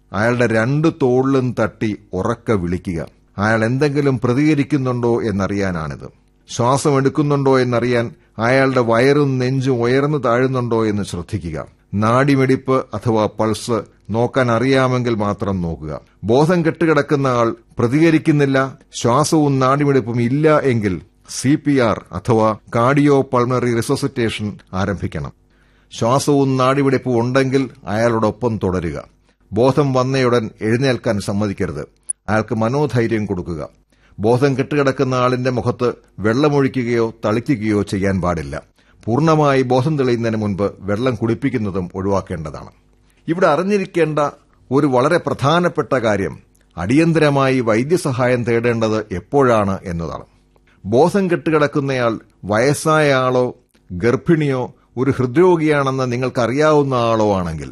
അയാളുടെ രണ്ട് തോളിലും തട്ടി ഉറക്കെ വിളിക്കുക അയാൾ എന്തെങ്കിലും പ്രതികരിക്കുന്നുണ്ടോ എന്നറിയാനാണിത് ശ്വാസം എടുക്കുന്നുണ്ടോ എന്നറിയാൻ അയാളുടെ വയറും നെഞ്ചും ഉയർന്നു താഴുന്നുണ്ടോ എന്ന് ശ്രദ്ധിക്കുക നാടിമിടിപ്പ് അഥവാ പൾസ് നോക്കാൻ അറിയാമെങ്കിൽ മാത്രം നോക്കുക ബോധം കെട്ടുകിടക്കുന്ന ആൾ പ്രതികരിക്കുന്നില്ല ശ്വാസവും നാടിമിടിപ്പും ഇല്ല എങ്കിൽ സി പി ആർ അഥവാ കാർഡിയോ പൾമറി റിസസിറ്റേഷൻ ആരംഭിക്കണം ശ്വാസവും നാടിമിടിപ്പും ഉണ്ടെങ്കിൽ അയാളോടൊപ്പം തുടരുക ബോധം വന്നയുടൻ എഴുന്നേൽക്കാൻ സമ്മതിക്കരുത് അയാൾക്ക് മനോധൈര്യം കൊടുക്കുക ബോധം കെട്ടുകിടക്കുന്ന ആളിന്റെ മുഖത്ത് വെള്ളമൊഴിക്കുകയോ തളിക്കുകയോ ചെയ്യാൻ പാടില്ല പൂർണ്ണമായി ബോധം തെളിയുന്നതിന് മുൻപ് വെള്ളം കുടിപ്പിക്കുന്നതും ഒഴിവാക്കേണ്ടതാണ് ഇവിടെ അറിഞ്ഞിരിക്കേണ്ട ഒരു വളരെ പ്രധാനപ്പെട്ട കാര്യം അടിയന്തരമായി വൈദ്യസഹായം തേടേണ്ടത് എപ്പോഴാണ് എന്നതാണ് ബോധം കെട്ടുകിടക്കുന്നയാൾ വയസ്സായ ആളോ ഗർഭിണിയോ ഒരു ഹൃദ്രോഗിയാണെന്ന് നിങ്ങൾക്കറിയാവുന്ന ആളോ ആണെങ്കിൽ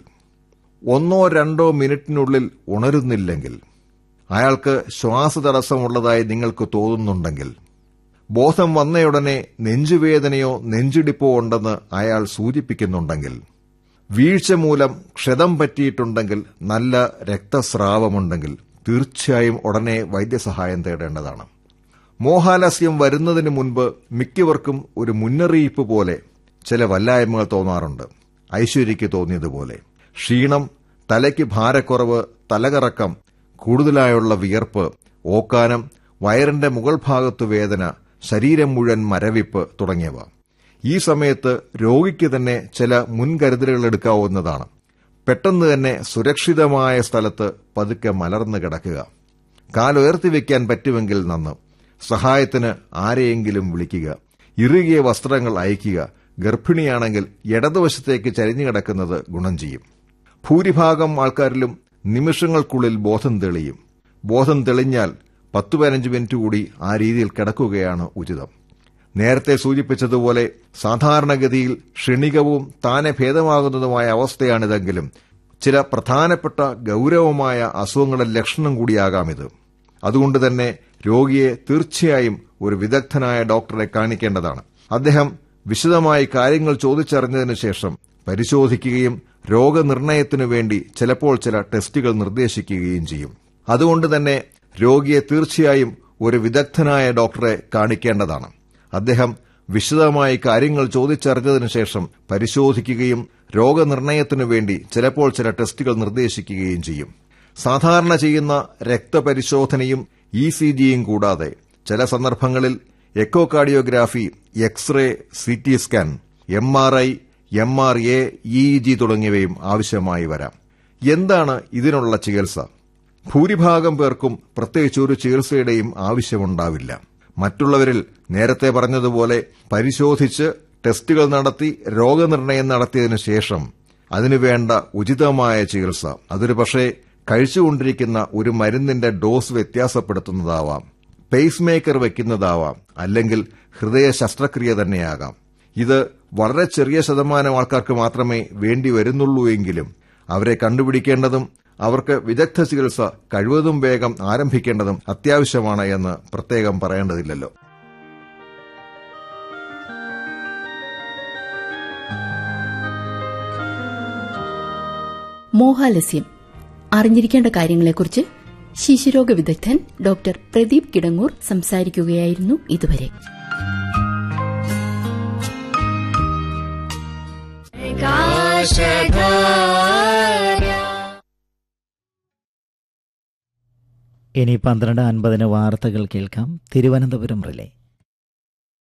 ഒന്നോ രണ്ടോ മിനിറ്റിനുള്ളിൽ ഉണരുന്നില്ലെങ്കിൽ അയാൾക്ക് ശ്വാസതടസ്സമുള്ളതായി നിങ്ങൾക്ക് തോന്നുന്നുണ്ടെങ്കിൽ ബോധം വന്നയുടനെ നെഞ്ചുവേദനയോ നെഞ്ചിടിപ്പോ ഉണ്ടെന്ന് അയാൾ സൂചിപ്പിക്കുന്നുണ്ടെങ്കിൽ വീഴ്ച മൂലം ക്ഷതം പറ്റിയിട്ടുണ്ടെങ്കിൽ നല്ല രക്തസ്രാവമുണ്ടെങ്കിൽ തീർച്ചയായും ഉടനെ വൈദ്യസഹായം തേടേണ്ടതാണ് മോഹാലസ്യം വരുന്നതിന് മുൻപ് മിക്കവർക്കും ഒരു മുന്നറിയിപ്പ് പോലെ ചില വല്ലായ്മകൾ തോന്നാറുണ്ട് ഐശ്വര്യയ്ക്ക് തോന്നിയതുപോലെ ക്ഷീണം തലയ്ക്ക് ഭാരക്കുറവ് തലകറക്കം കൂടുതലായുള്ള വിയർപ്പ് ഓക്കാനം വയറിന്റെ മുകൾ ഭാഗത്തു വേദന ശരീരം മുഴുവൻ മരവിപ്പ് തുടങ്ങിയവ ഈ സമയത്ത് രോഗിക്ക് തന്നെ ചില മുൻകരുതലുകൾ എടുക്കാവുന്നതാണ് പെട്ടെന്ന് തന്നെ സുരക്ഷിതമായ സ്ഥലത്ത് പതുക്കെ മലർന്നു കിടക്കുക കാലുയർത്തി വെക്കാൻ പറ്റുമെങ്കിൽ നന്ന് സഹായത്തിന് ആരെയെങ്കിലും വിളിക്കുക ഇറുകിയ വസ്ത്രങ്ങൾ അയക്കുക ഗർഭിണിയാണെങ്കിൽ ഇടതുവശത്തേക്ക് ചരിഞ്ഞു കിടക്കുന്നത് ഗുണം ചെയ്യും ഭൂരിഭാഗം ആൾക്കാരിലും നിമിഷങ്ങൾക്കുള്ളിൽ ബോധം തെളിയും ബോധം തെളിഞ്ഞാൽ പത്തു പതിനഞ്ച് മിനിറ്റ് കൂടി ആ രീതിയിൽ കിടക്കുകയാണ് ഉചിതം നേരത്തെ സൂചിപ്പിച്ചതുപോലെ സാധാരണഗതിയിൽ ക്ഷണികവും താനെ ഭേദമാകുന്നതുമായ അവസ്ഥയാണിതെങ്കിലും ചില പ്രധാനപ്പെട്ട ഗൌരവമായ അസുഖങ്ങളുടെ ലക്ഷണം കൂടിയാകാം ഇത് അതുകൊണ്ട് തന്നെ രോഗിയെ തീർച്ചയായും ഒരു വിദഗ്ധനായ ഡോക്ടറെ കാണിക്കേണ്ടതാണ് അദ്ദേഹം വിശദമായി കാര്യങ്ങൾ ചോദിച്ചറിഞ്ഞതിനു ശേഷം പരിശോധിക്കുകയും രോഗനിർണയത്തിനു വേണ്ടി ചിലപ്പോൾ ചില ടെസ്റ്റുകൾ നിർദ്ദേശിക്കുകയും ചെയ്യും അതുകൊണ്ട് തന്നെ രോഗിയെ തീർച്ചയായും ഒരു വിദഗ്ധനായ ഡോക്ടറെ കാണിക്കേണ്ടതാണ് അദ്ദേഹം വിശദമായി കാര്യങ്ങൾ ചോദിച്ചറിഞ്ഞതിനു ശേഷം പരിശോധിക്കുകയും രോഗനിർണയത്തിനു വേണ്ടി ചിലപ്പോൾ ചില ടെസ്റ്റുകൾ നിർദ്ദേശിക്കുകയും ചെയ്യും സാധാരണ ചെയ്യുന്ന രക്തപരിശോധനയും ഇ സി ജിയും കൂടാതെ ചില സന്ദർഭങ്ങളിൽ echocardiography x ray C T scan M R I M R A E G തുടങ്ങിയവയും ആവശ്യമായി വരാം എന്താണ് ഇതിനുള്ള ചികിത്സ ഭൂരിഭാഗം പേർക്കും പ്രത്യേകിച്ച് ഒരു ചികിത്സയുടെയും ആവശ്യമുണ്ടാവില്ല മറ്റുള്ളവരിൽ നേരത്തെ പറഞ്ഞതുപോലെ പരിശോധിച്ച് ടെസ്റ്റുകൾ നടത്തി രോഗനിർണയം നടത്തിയതിനു ശേഷം അതിനുവേണ്ട ഉചിതമായ ചികിത്സ അതൊരു പക്ഷേ കഴിച്ചുകൊണ്ടിരിക്കുന്ന ഒരു മരുന്നിന്റെ ഡോസ് വ്യത്യാസപ്പെടുത്തുന്നതാവാം പേസ് മേക്കർ വയ്ക്കുന്നതാവാം അല്ലെങ്കിൽ ഹൃദയ ശസ്ത്രക്രിയ തന്നെയാകാം ഇത് വളരെ ചെറിയ ശതമാനം ആൾക്കാർക്ക് മാത്രമേ വേണ്ടി വരുന്നുള്ളൂ എങ്കിലും അവരെ കണ്ടുപിടിക്കേണ്ടതും അവർക്ക് വിദഗ്ധ ചികിത്സ കഴിവതും വേഗം ആരംഭിക്കേണ്ടതും അത്യാവശ്യമാണ് എന്ന് പ്രത്യേകം പറയേണ്ടതില്ലല്ലോ മോഹാലസ്യം അറിഞ്ഞിരിക്കേണ്ട കാര്യങ്ങളെക്കുറിച്ച് ശിശുരോഗ വിദഗ്ധൻ ഡോക്ടർ പ്രദീപ് കിടങ്ങൂർ സംസാരിക്കുകയായിരുന്നു ഇതുവരെ ഇനി പന്ത്രണ്ട് അൻപതിന് വാർത്തകൾ കേൾക്കാം തിരുവനന്തപുരം റിലേ